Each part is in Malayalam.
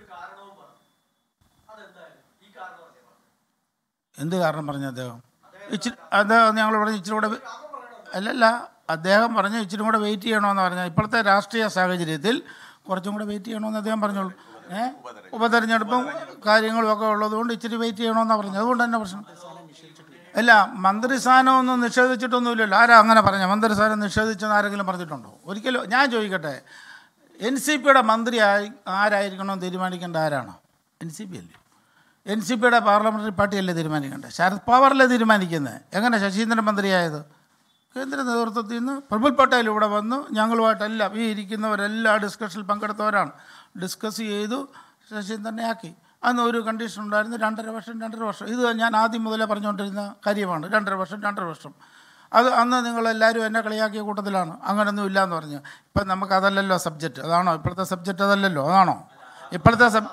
എന്ത് കാരണം പറഞ്ഞു അദ്ദേഹം ഇച്ചിരി അദ്ദേഹം ഞങ്ങൾ പറഞ്ഞു ഇച്ചിരി കൂടെ വെ- അല്ലല്ല അദ്ദേഹം പറഞ്ഞു ഇച്ചിരി കൂടെ വെയിറ്റ് ചെയ്യണമെന്ന് പറഞ്ഞാൽ ഇപ്പോഴത്തെ രാഷ്ട്രീയ സാഹചര്യത്തിൽ കുറച്ചും കൂടെ വെയിറ്റ് ചെയ്യണമെന്ന് അദ്ദേഹം പറഞ്ഞോളൂ ഏ ഉപതെരഞ്ഞെടുപ്പും കാര്യങ്ങളും ഒക്കെ ഉള്ളതുകൊണ്ട് ഇച്ചിരി വെയിറ്റ് ചെയ്യണമെന്നാണ് പറഞ്ഞത് അതുകൊണ്ട് തന്നെ പ്രശ്നം അല്ല മന്ത്രിസ്ഥാനം ഒന്നും നിഷേധിച്ചിട്ടൊന്നുമില്ലല്ലോ ആരാ അങ്ങനെ പറഞ്ഞ മന്ത്രിസ്ഥാനം നിഷേധിച്ചെന്ന് ആരെങ്കിലും പറഞ്ഞിട്ടുണ്ടോ ഒരിക്കലും ഞാൻ ചോദിക്കട്ടെ എൻ സി പിയുടെ മന്ത്രി ആയി ആരായിരിക്കണമെന്ന് തീരുമാനിക്കേണ്ട ആരാണ് എൻ സി പി അല്ലേ എൻ സി പിയുടെ പാർലമെൻ്ററി പാർട്ടിയല്ലേ തീരുമാനിക്കേണ്ടത് ശരത് പവാറല്ലേ തീരുമാനിക്കുന്നത് എങ്ങനെ ശശീന്ദ്രൻ മന്ത്രിയായത് കേന്ദ്ര നേതൃത്വത്തിൽ നിന്ന് പ്രഫുൽ പട്ടേൽ ഇവിടെ വന്നു ഞങ്ങളുമായിട്ടെല്ലാം ഈ ഇരിക്കുന്നവരെല്ലാം ഡിസ്കഷനിൽ പങ്കെടുത്തവരാണ് ഡിസ്കസ് ചെയ്തു ശശീന്ദ്രനെ ആക്കി അന്ന് ഒരു കണ്ടീഷൻ ഉണ്ടായിരുന്നു രണ്ടര വർഷം രണ്ടര വർഷം ഇത് ഞാൻ ആദ്യം മുതലേ പറഞ്ഞുകൊണ്ടിരുന്ന കാര്യമാണ് രണ്ടര വർഷം രണ്ടര വർഷം അത് അന്ന് നിങ്ങളെല്ലാവരും എന്നെ കളിയാക്കിയ കൂട്ടത്തിലാണ് അങ്ങനൊന്നും ഇല്ലയെന്ന് പറഞ്ഞു ഇപ്പം നമുക്ക് അതല്ലല്ലോ സബ്ജക്റ്റ് അതാണോ ഇപ്പോഴത്തെ സബ്ജക്റ്റ് അതല്ലല്ലോ അതാണോ ഇപ്പോഴത്തെ സബ്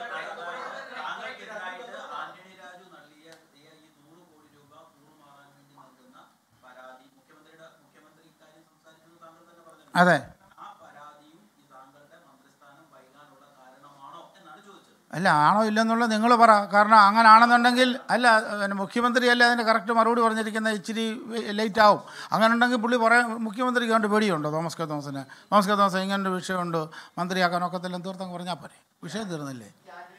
അതെ അല്ല ആണോ ഇല്ലെന്നുള്ള നിങ്ങൾ പറ കാരണം അങ്ങനെ ആണെന്നുണ്ടെങ്കിൽ അല്ല പിന്നെ മുഖ്യമന്ത്രിയല്ലേ അതിൻ്റെ കറക്റ്റ് മറുപടി പറഞ്ഞിരിക്കുന്നത് ഇച്ചിരി ലേറ്റ് ആവും അങ്ങനെ ഉണ്ടെങ്കിൽ പുള്ളി പറയാൻ മുഖ്യമന്ത്രിക്ക് കണ്ട് പേടിയുണ്ടോ തോമസ് കെ തോമസിന് തോമസ് കെ തോമസ് ഇങ്ങനെ ഒരു വിഷയമുണ്ട് മന്ത്രിയാക്കാൻ ഒക്കത്തില്ല തീർത്തങ്ങ് പറഞ്ഞാൽ പോരെ വിഷയം തീർന്നില്ലേ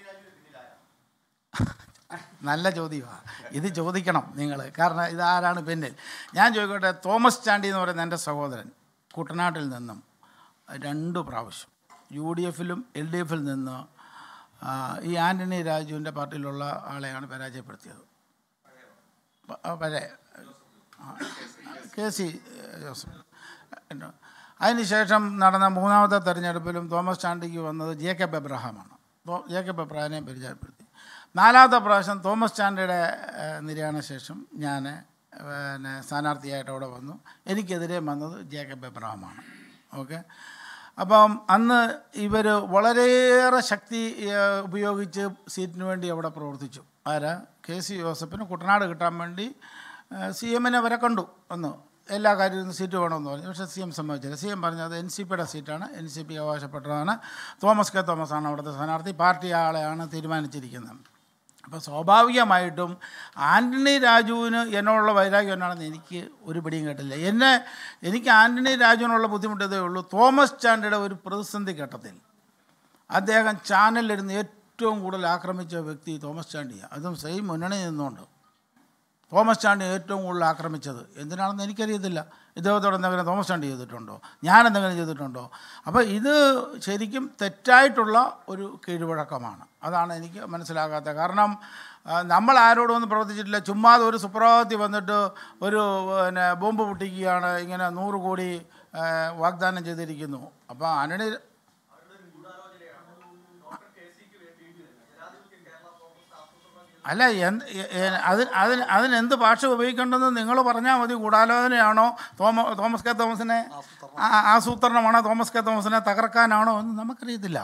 നല്ല ചോദ്യമാണ് ഇത് ചോദിക്കണം നിങ്ങൾ കാരണം ഇതാരാണ് പിന്നിൽ ഞാൻ ചോദിക്കട്ടെ തോമസ് ചാണ്ടി എന്ന് പറയുന്ന എൻ്റെ സഹോദരൻ കുട്ടനാട്ടിൽ നിന്നും രണ്ട് പ്രാവശ്യം യു ഡി എഫിലും എൽ ഡി എഫിൽ നിന്ന് ആ, ഈ ആൻ്റണി രാജുവിൻ്റെ പാർട്ടിയിലുള്ള ആളെയാണ് പരാജയപ്പെടുത്തിയത് പ- ആ, പഴയ ആ, കെ സി ജോസഫ് ഉണ്ട്. അതിനുശേഷം നടന്ന മൂന്നാമത്തെ തെരഞ്ഞെടുപ്പിലും തോമസ് ചാണ്ടിക്ക് വന്നത് ജേക്കബ് എബ്രഹാമാണ് തോ- ജേക്കബ് എബ്രഹാമിനെ പരിചയപ്പെടുത്തി നാലാമത്തെ പ്രാവശ്യം തോമസ് ചാണ്ടിയുടെ ഏഹ്, നിര്യാണ ശേഷം ഞാൻ പിന്നെ സ്ഥാനാർത്ഥിയായിട്ട് അവിടെ വന്നു എനിക്കെതിരെ വന്നത് ജേക്കബ് എബ്രഹാമാണ് ഓക്കെ അപ്പം അന്ന് ഇവർ വളരെയേറെ ശക്തി ഏഹ്, ഉപയോഗിച്ച് സീറ്റിന് വേണ്ടി അവിടെ പ്രവർത്തിച്ചു ആരാ കെ സി ജോസഫിന് കുട്ടനാട് കിട്ടാൻ വേണ്ടി സി എമ്മിനെ വരെ കണ്ടു അന്ന് എല്ലാ കാര്യത്തിലും സീറ്റ് വേണമെന്ന് പറഞ്ഞു പക്ഷേ സി എം സമ്മതിച്ചില്ല സി എം പറഞ്ഞത് എൻ സി പിയുടെ സീറ്റാണ് എൻ സി പി അവകാശപ്പെട്ടതാണ് തോമസ് കെ തോമസ് ആണ് അവിടുത്തെ സ്ഥാനാർത്ഥി പാർട്ടി ആളെയാണ് തീരുമാനിച്ചിരിക്കുന്നത് അപ്പോൾ സ്വാഭാവികമായിട്ടും ആൻ്റണി രാജുവിന് എന്നോടുള്ള വൈരാഗ്യം എന്നാണെന്ന് എനിക്ക് ഒരു പിടിയും കേട്ടില്ല എന്നെ എനിക്ക് ആൻ്റണി രാജുവിനുള്ള ബുദ്ധിമുട്ടതേ ഉള്ളൂ തോമസ് ചാണ്ടിയുടെ ഒരു പ്രതിസന്ധി ഘട്ടത്തിൽ അദ്ദേഹം ചാനലിലിരുന്ന് ഏറ്റവും കൂടുതൽ ആക്രമിച്ച വ്യക്തി തോമസ് ചാണ്ടിയാണ് അതും സെയിം മുന്നണി നിന്നുകൊണ്ട് തോമസ് ചാണ്ടി ഏറ്റവും കൂടുതൽ ആക്രമിച്ചത് എന്തിനാണെന്ന് എനിക്കറിയത്തില്ല ഇദ്ദേഹത്തോട് എന്തെങ്കിലും തോമസ് ചാണ്ടി ചെയ്തിട്ടുണ്ടോ ഞാൻ എന്തെങ്കിലും ചെയ്തിട്ടുണ്ടോ അപ്പോൾ ഇത് ശരിക്കും തെറ്റായിട്ടുള്ള ഒരു കീഴ്വഴക്കമാണ് അതാണ് എനിക്ക് മനസ്സിലാകാത്തത് കാരണം ആ, നമ്മൾ ആരോടും ഒന്നും പ്രവർത്തിച്ചിട്ടില്ല ചുമ്മാതെ ഒരു സുപ്രഭാതത്തിൽ വന്നിട്ട് ഒരു പിന്നെ ബോംബ് പൊട്ടിക്കുകയാണ് ഇങ്ങനെ നൂറ് കോടി ആ, വാഗ്ദാനം ചെയ്തിരിക്കുന്നു അപ്പോൾ ആന്റണി അല്ല എന്ത് എ- എ- അതിന് അതിന് അതിന് എന്ത് ഭാഷ ഉപയോഗിക്കേണ്ടെന്ന് നിങ്ങൾ പറഞ്ഞാൽ മതി ഗൂഢാലോചനയാണോ തോമ തോമസ് കെ തോമസിനെ ആ- ആസൂത്രണമാണോ തോമസ് കെ തോമസിനെ തകർക്കാനാണോ എന്ന് നമുക്കറിയത്തില്ല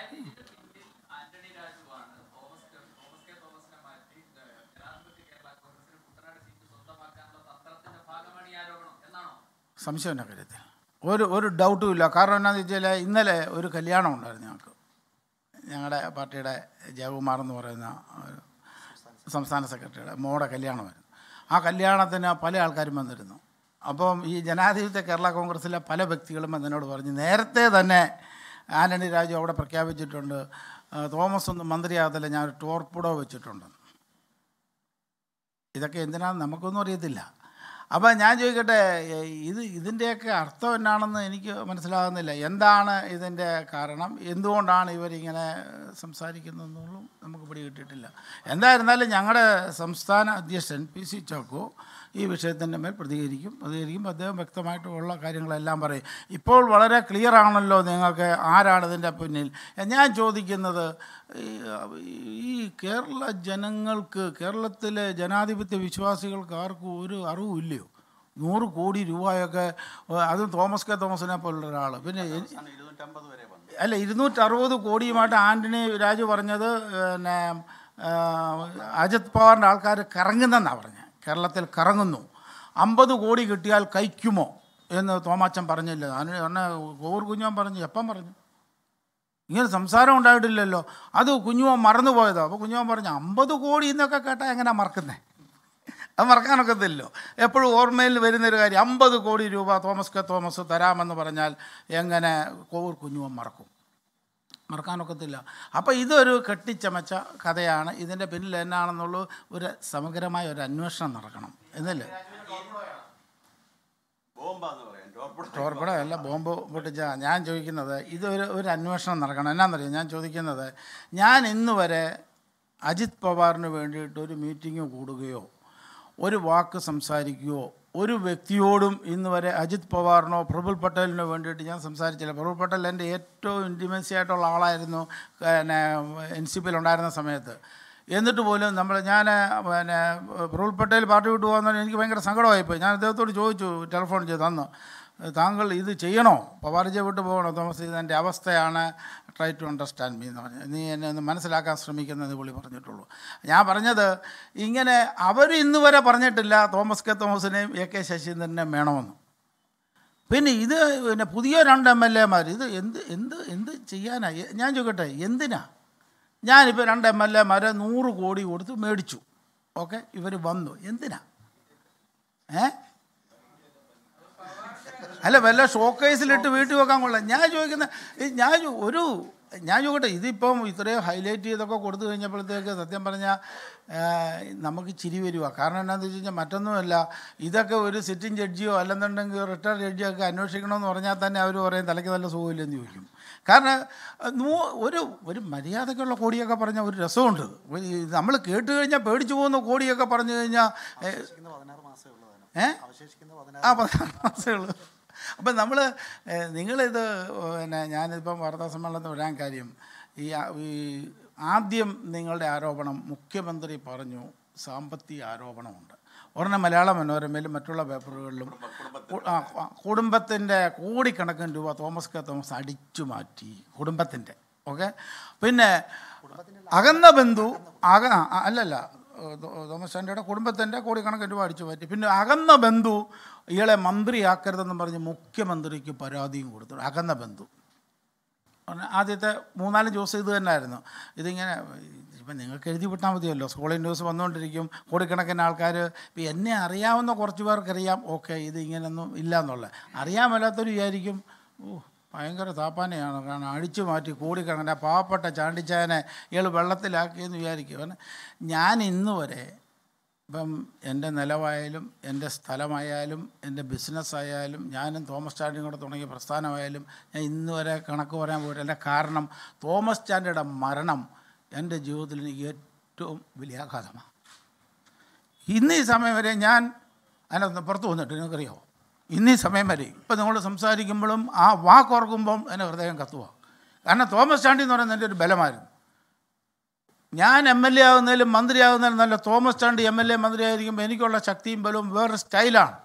സംശയം എന്നെ കാര്യത്തിൽ ഒരു ഒരു ഡൗട്ടും ഇല്ല കാരണം എന്നാന്ന് വെച്ചാൽ ഇന്നലെ ഒരു കല്യാണം ഉണ്ടായിരുന്നു ഞങ്ങൾക്ക് ഞങ്ങളുടെ പാർട്ടിയുടെ ജയകുമാർ എന്ന് പറയുന്ന ഒരു സംസ്ഥാന സെക്രട്ടറിയുടെ മോടെ കല്യാണമായിരുന്നു ആ കല്യാണത്തിന് പല ആൾക്കാരും വന്നിരുന്നു അപ്പം ഈ ജനാധിപത്യ കേരള കോൺഗ്രസ്സിലെ പല വ്യക്തികളും എന്നോട് പറഞ്ഞു നേരത്തെ തന്നെ ആന്റണി രാജു അവിടെ പ്രഖ്യാപിച്ചിട്ടുണ്ട് ആ, തോമസ് ഒന്നും മന്ത്രിയാകത്തില്ല ഞാൻ ഒരു ടോർപ്പിഡോ വെച്ചിട്ടുണ്ട് ഇതൊക്കെ എന്തിനാണെന്ന് നമുക്കൊന്നും അറിയത്തില്ല അപ്പോൾ ഞാൻ ചോദിക്കട്ടെ ഏ, ഇത് ഇതിൻ്റെയൊക്കെ അർത്ഥം എന്നാണെന്ന് എനിക്ക് മനസ്സിലാകുന്നില്ല എന്താണ് ഇതിൻ്റെ കാരണം എന്തുകൊണ്ടാണ് ഇവരിങ്ങനെ സംസാരിക്കുന്നതെന്നുള്ളതും നമുക്ക് പിടി കിട്ടിയിട്ടില്ല എന്തായിരുന്നാലും ഞങ്ങളുടെ സംസ്ഥാന അധ്യക്ഷൻ പി സി ചാക്കോ ഈ വിഷയത്തിൻ്റെ മേൽ പ്രതികരിക്കും പ്രതികരിക്കും അദ്ദേഹം വ്യക്തമായിട്ടുള്ള കാര്യങ്ങളെല്ലാം പറയും ഇപ്പോൾ വളരെ ക്ലിയർ ആണല്ലോ നിങ്ങൾക്ക് ആരാണ് ഇതിൻ്റെ പിന്നിൽ ഞാൻ ചോദിക്കുന്നത് ഈ- ഈ കേരള ജനങ്ങൾക്ക് കേരളത്തിലെ ജനാധിപത്യ വിശ്വാസികൾക്ക് ആർക്കും ഒരു അറിവും ഇല്ലയോ നൂറ് കോടി രൂപയൊക്കെ ഏഹ്, അതും തോമസ് കെ തോമസിനെ പോലുള്ള ഒരാൾ പിന്നെ എ- ഇരുന്നൂറ്റമ്പത് വരെ വന്നു അല്ല ഇരുന്നൂറ്ററുപത് കോടിയുമായിട്ട് ആൻ്റണി രാജു പറഞ്ഞത് പിന്നെ ആ, അജിത് പവാറിൻ്റെ ആൾക്കാർ കറങ്ങുന്നെന്നാണ് പറഞ്ഞത് കേരളത്തിൽ കറങ്ങുന്നു അമ്പത് കോടി കിട്ടിയാൽ കഴിക്കുമോ എന്ന് തോമാച്ചൻ പറഞ്ഞില്ല അതിന് എന്നെ കോവൂർ കുഞ്ഞാൻ പറഞ്ഞു എപ്പം പറഞ്ഞു ഇങ്ങനെ സംസാരം ഉണ്ടായിട്ടില്ലല്ലോ അത് കുഞ്ഞുമോൻ മറന്നു പോയതോ അപ്പോൾ കുഞ്ഞുമോൻ പറഞ്ഞു അമ്പത് കോടി എന്നൊക്കെ കേട്ടാൽ എങ്ങനെയാണ് മറക്കുന്നത് അത് മറക്കാനൊക്കത്തില്ലല്ലോ എപ്പോഴും ഓർമ്മയിൽ വരുന്നൊരു കാര്യം അമ്പത് കോടി രൂപ തോമസ് കെ തോമസ് തരാമെന്ന് പറഞ്ഞാൽ എങ്ങനെ കോവൂർ കുഞ്ഞുമോൻ മറക്കും മറക്കാനൊക്കത്തില്ല അപ്പോൾ ഇതൊരു കെട്ടിച്ചമച്ച കഥയാണ് ഇതിൻ്റെ പിന്നിൽ എന്നാണെന്നുള്ള ഒരു സമഗ്രമായ ഒരു അന്വേഷണം നടക്കണം എന്നല്ലേ ബോംബാന്ന് പറയാം ടോർപ്പിഡോ ടോർപ്പിട അല്ല ബോംബ് പൊട്ടിച്ച ഞാൻ ചോദിക്കുന്നത് ഇതൊരു ഒരു അന്വേഷണം നടക്കണം എന്നാണെന്നറിയാം ഞാൻ ചോദിക്കുന്നത് ഞാൻ ഇന്ന് വരെ അജിത് പവാറിന് വേണ്ടിയിട്ട് ഒരു മീറ്റിംഗ് കൂടുകയോ ഒരു വാക്ക് സംസാരിക്കുകയോ ഒരു വ്യക്തിയോടും ഇന്ന് വരെ അജിത് പവാറിനോ പ്രഫുൽ പട്ടേലിനോ വേണ്ടിയിട്ട് ഞാൻ സംസാരിച്ചില്ല പ്രഫുൽ പട്ടേൽ എൻ്റെ ഏറ്റവും ഇൻറ്റിമസി ആയിട്ടുള്ള ആളായിരുന്നു പിന്നെ എൻ സി പിയിൽ ഉണ്ടായിരുന്ന സമയത്ത് എന്നിട്ട് പോലും നമ്മൾ ഞാൻ പിന്നെ പ്രഫുൽ പട്ടേൽ പാർട്ടി വിട്ടു പോകുന്നതിന് എനിക്ക് ഭയങ്കര സങ്കടമായിപ്പോയി ഞാൻ അദ്ദേഹത്തോട് ചോദിച്ചു ടെലിഫോൺ ചെയ്ത് അന്ന് താങ്കൾ ഇത് ചെയ്യണോ പവാർജ വിട്ട് പോകണോ തോമസ് ഇത് എൻ്റെ അവസ്ഥയാണ് ട്രൈ ടു അണ്ടർസ്റ്റാൻഡ് മീ എന്ന് പറഞ്ഞു നീ എന്നെ ഒന്ന് മനസ്സിലാക്കാൻ ശ്രമിക്കുന്നത് പുള്ളി പറഞ്ഞിട്ടുള്ളൂ ഞാൻ പറഞ്ഞത് ഇങ്ങനെ അവർ ഇന്ന് വരെ പറഞ്ഞിട്ടില്ല തോമസ് കെ തോമസിനെയും എ കെ ശശീന്ദ്രനെയും വേണമെന്ന് പിന്നെ ഇത് പിന്നെ പുതിയ രണ്ട് എം എൽ എമാർ ഇത് എന്ത് എന്ത് എന്ത് ചെയ്യാനാ എ- ഞാൻ ചോദിക്കട്ടെ എന്തിനാ ഞാനിപ്പോൾ രണ്ട് എം എൽ എമാരെ നൂറ് കോടി കൊടുത്ത് മേടിച്ചു ഓക്കെ ഇവർ വന്നു എന്തിനാ ഏ അല്ല വല്ല ഷോക്കേസിലിട്ട് വീട്ടിൽ വെക്കാൻ കൊള്ളാം ഞാൻ ചോദിക്കുന്ന ഈ ഞാൻ ചോ- ഒരു ഞാൻ ചോദിക്കട്ടെ ഇതിപ്പം ഇത്രയും ഹൈലൈറ്റ് ചെയ്തൊക്കെ കൊടുത്തു കഴിഞ്ഞപ്പോഴത്തേക്ക് സത്യം പറഞ്ഞാൽ നമുക്ക് ചിരി വരുക കാരണം എന്താണെന്ന് വെച്ച് കഴിഞ്ഞാൽ മറ്റൊന്നുമല്ല ഇതൊക്കെ ഒരു സിറ്റിംഗ് ജഡ്ജിയോ അല്ലെന്നുണ്ടെങ്കിൽ റിട്ടയർ ജഡ്ജിയോ ഒക്കെ അന്വേഷിക്കണമെന്ന് പറഞ്ഞാൽ തന്നെ അവർ പറയും തലയ്ക്ക് നല്ല സുഖമില്ലെന്ന് ചോദിക്കും കാരണം നൂ- ഒരു ഒരു മര്യാദക്കുള്ള കോടിയൊക്കെ പറഞ്ഞാൽ ഒരു രസമുണ്ട് നമ്മൾ കേട്ട് കഴിഞ്ഞാൽ പേടിച്ചു പോകുന്ന കോടിയൊക്കെ പറഞ്ഞു കഴിഞ്ഞാൽ ഏ, പതിനാറ് മാസമേ ഉള്ളതാണ് ഏ അവശേഷിക്കുന്ന ആ പതിനാറ് പതിനാറ് മാസമേ ഉള്ളൂ അപ്പം നമ്മൾ നിങ്ങളിത് പിന്നെ ഞാനിപ്പം വാർത്താ സമ്മേളനത്തിൽ വരാൻ കാര്യം ഈ ആ- ഈ ആദ്യം നിങ്ങളുടെ ആരോപണം മുഖ്യമന്ത്രി പറഞ്ഞു സാമ്പത്തിക ആരോപണമുണ്ട് ഒരെണ്ണം മലയാള മനോരമയിലും മറ്റുള്ള പേപ്പറുകളിലും കു- ആ, ആ, കുടുംബത്തിൻ്റെ കോടിക്കണക്കിന് രൂപ തോമസ് കെ തോമസ് അടിച്ചു മാറ്റി കുടുംബത്തിൻ്റെ ഓക്കെ പിന്നെ അകന്ന ബന്ധു അക ആ, ആ, അല്ലല്ല ഏഹ് തോ- തോമസ് ചാണ്ടിയുടെ കുടുംബത്തിൻ്റെ കോടിക്കണക്കിന് രൂപ അടിച്ചു മാറ്റി പിന്നെ അകന്ന ബന്ധു ഇയാളെ മന്ത്രിയാക്കരുതെന്ന് പറഞ്ഞ് മുഖ്യമന്ത്രിക്ക് പരാതിയും കൊടുത്തു അകന്ന ബന്ധു പറഞ്ഞ ആദ്യത്തെ മൂന്നാല് ദിവസം ഇത് തന്നെയായിരുന്നു ഇതിങ്ങനെ ഇപ്പം നിങ്ങൾക്ക് എഴുതി വിട്ടാൽ മതിയല്ലോ സ്കൂളിൽ ന്യൂസ് വന്നുകൊണ്ടിരിക്കും കോടിക്കണക്കിന് ആൾക്കാർ ഇപ്പം എന്നെ അറിയാവുന്ന കുറച്ച് പേർക്കറിയാം ഓക്കെ ഇത് ഇങ്ങനെയൊന്നും ഇല്ല എന്നുള്ളത് അറിയാൻ മേലാത്തൊരു വിചാരിക്കും ഓ ഭയങ്കര താപ്പാനയാണ് കാരണം അടിച്ചു മാറ്റി കോടിക്കണക്കിന് ആ പാവപ്പെട്ട ചാണ്ടിച്ചായനെ ഇയാൾ വെള്ളത്തിലാക്കിയെന്ന് വിചാരിക്കും കാരണം ഞാൻ ഇന്ന് വരെ ഇപ്പം എൻ്റെ നിലവായാലും എൻ്റെ സ്ഥലമായാലും എൻ്റെ ബിസിനസ്സായാലും ഞാനും തോമസ് ചാണ്ടിയും കൂടെ തുടങ്ങിയ പ്രസ്ഥാനമായാലും ഞാൻ ഇന്ന് വരെ കണക്ക് പറയാൻ പോയിട്ടില്ല എൻ്റെ കാരണം തോമസ് ചാണ്ടിയുടെ മരണം എൻ്റെ ജീവിതത്തിൽ എനിക്ക് ഏറ്റവും വലിയ ആഘാതമാണ് ഇന്ന് ഈ സമയം വരെ ഞാൻ അതിനകത്ത് പുറത്ത് വന്നിട്ട് നിങ്ങൾക്കറിയാമോ ഇന്ന് ഈ സമയം വരെ ഇപ്പം നിങ്ങൾ സംസാരിക്കുമ്പോഴും ആ വാക്കോർക്കുമ്പം എൻ്റെ ഹൃദയം കത്തുക കാരണം തോമസ് ചാണ്ടി എന്ന് പറയുന്നത് എൻ്റെ ഒരു ബലമായിരുന്നു ഞാൻ എം എൽ എ ആകുന്നതിലും മന്ത്രി ആകുന്നതിലും നല്ല Thomas Chandy M L A മന്ത്രി ആയിരിക്കുമ്പോൾ എനിക്കുള്ള ശക്തിയും ബലവും വേറെ സ്റ്റൈലാണ്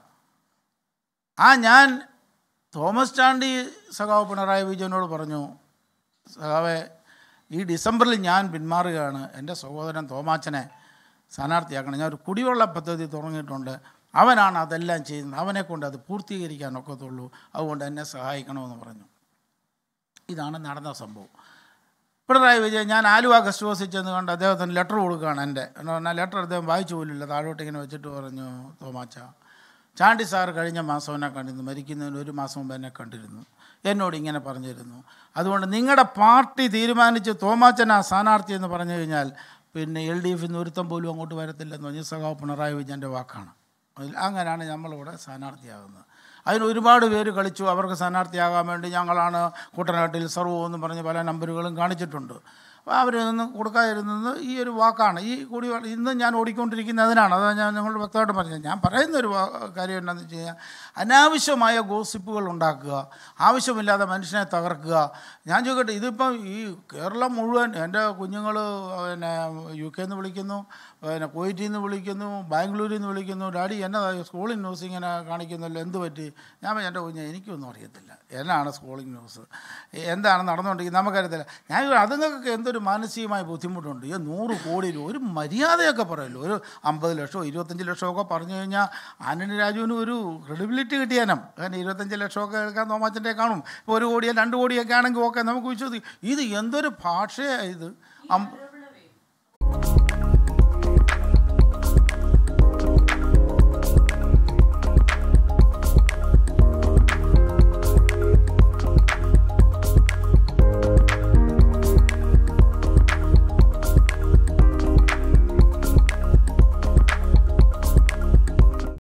ആ ഞാൻ തോമസ് ചാണ്ടി സഖാവ് പിണറായി വിജയനോട് പറഞ്ഞു സഖാവെ ഈ ഡിസംബറിൽ ഞാൻ പിന്മാറുകയാണ് എൻ്റെ സഹോദരൻ തോമാച്ചനെ സ്ഥാനാർത്ഥിയാക്കണം ഞാൻ ഒരു കുടിവെള്ള പദ്ധതി തുടങ്ങിയിട്ടുണ്ട് അവനാണ് അതെല്ലാം ചെയ്യുന്നത് അവനെ കൊണ്ട് അത് പൂർത്തീകരിക്കാൻ ഒക്കത്തുള്ളൂ അതുകൊണ്ട് എന്നെ സഹായിക്കണമെന്ന് പറഞ്ഞു ഇതാണ് നടന്ന സംഭവം പിണറായി വിജയൻ ഞാൻ ആലുവ ഗസ്റ്റ് ഹൗസിൽ ചെന്ന് കണ്ട് അദ്ദേഹത്തിന് ലെറ്റർ കൊടുക്കുകയാണ് എൻ്റെ എന്ന് പറഞ്ഞാൽ ലെറ്റർ അദ്ദേഹം വായിച്ചു പോലില്ല താഴോട്ട് ഇങ്ങനെ വെച്ചിട്ട് പറഞ്ഞു തോമാച്ച ചാണ്ടി സാർ കഴിഞ്ഞ മാസം എന്നെ കണ്ടിരുന്നു മരിക്കുന്നതിന് ഒരു മാസം മുമ്പ് എന്നെ കണ്ടിരുന്നു എന്നോട് ഇങ്ങനെ പറഞ്ഞിരുന്നു അതുകൊണ്ട് നിങ്ങളുടെ പാർട്ടി തീരുമാനിച്ച് തോമാച്ചൻ ആ സ്ഥാനാർത്ഥി എന്ന് പറഞ്ഞു കഴിഞ്ഞാൽ പിന്നെ എൽ ഡി എഫിൽ നിന്ന് ഒരുത്തം പോലും അങ്ങോട്ട് വരത്തില്ലെന്ന് പറഞ്ഞ് സഖാവ് പിണറായി വിജയൻ്റെ വാക്കാണ് അതിൽ അങ്ങനെയാണ് നമ്മളിവിടെ സ്ഥാനാർത്ഥിയാകുന്നത് അതിന് ഒരുപാട് പേര് കളിച്ചു അവർക്ക് സ്ഥാനാർത്ഥിയാകാൻ വേണ്ടി ഞങ്ങളാണ് കുട്ടനാട്ടിൽ സർവ്വം എന്ന് പറഞ്ഞ് പല നമ്പറുകളും കാണിച്ചിട്ടുണ്ട് അപ്പോൾ അവരൊന്നും കൊടുക്കാതിരുന്നത് ഈ ഒരു വാക്കാണ് ഈ കൂടി ഇന്ന് ഞാൻ ഓടിക്കൊണ്ടിരിക്കുന്നതിനാണ് അതാണ് ഞാൻ നിങ്ങളോട് വ്യക്തമായിട്ട് പറഞ്ഞത് ഞാൻ പറയുന്ന ഒരു വാ- കാര്യം എന്താണെന്ന് വെച്ച് കഴിഞ്ഞാൽ അനാവശ്യമായ ഗോസിപ്പുകൾ ഉണ്ടാക്കുക ആവശ്യമില്ലാതെ മനുഷ്യനെ തകർക്കുക ഞാൻ ചോദിക്കട്ടെ ഇതിപ്പം ഈ കേരളം മുഴുവൻ എൻ്റെ കുഞ്ഞുങ്ങൾ പിന്നെ യു കെയിൽ നിന്ന് വിളിക്കുന്നു പിന്നെ കുവൈറ്റിൽ നിന്ന് വിളിക്കുന്നു ബാംഗ്ലൂരിൽ നിന്ന് വിളിക്കുന്നു ഡാഡി എന്നതാ സ്കൂളിംഗ് ന്യൂസ് ഇങ്ങനെ കാണിക്കുന്നല്ലോ എന്ത് പറ്റി ഞാൻ പറഞ്ഞു, എൻ്റെ കുഞ്ഞ് എനിക്കൊന്നും അറിയത്തില്ല എന്നാണ് സ്കൂളിംഗ് ന്യൂസ് എന്താണ് നടന്നുകൊണ്ടിരിക്കുന്നത് നമുക്കറിയത്തില്ല ഞാൻ ചോദിച്ചു, അതുങ്ങൾക്ക് എന്ത് എന്തൊരു മാനസികമായ ബുദ്ധിമുട്ടുണ്ട് ഈ നൂറ് കോടി രൂപ ഒരു മര്യാദയൊക്കെ പറയുമല്ലോ ഒരു അമ്പത് ലക്ഷമോ ഇരുപത്തഞ്ച് ലക്ഷമൊക്കെ പറഞ്ഞു കഴിഞ്ഞാൽ ആന്റണി രാജുവിന് ഒരു ക്രെഡിബിലിറ്റി കിട്ടിയാനും കാരണം ഇരുപത്തഞ്ച് ലക്ഷമൊക്കെ എടുക്കാൻ തോമാച്ചൻ്റെ കാണും ഇപ്പോൾ ഒരു കോടിയോ രണ്ട് കോടിയൊക്കെ ആണെങ്കിൽ ഓക്കെ നമുക്ക് വിശ്വസിക്കും ഇത് എന്തൊരു ഭാഷയാണ് ഇത് അം-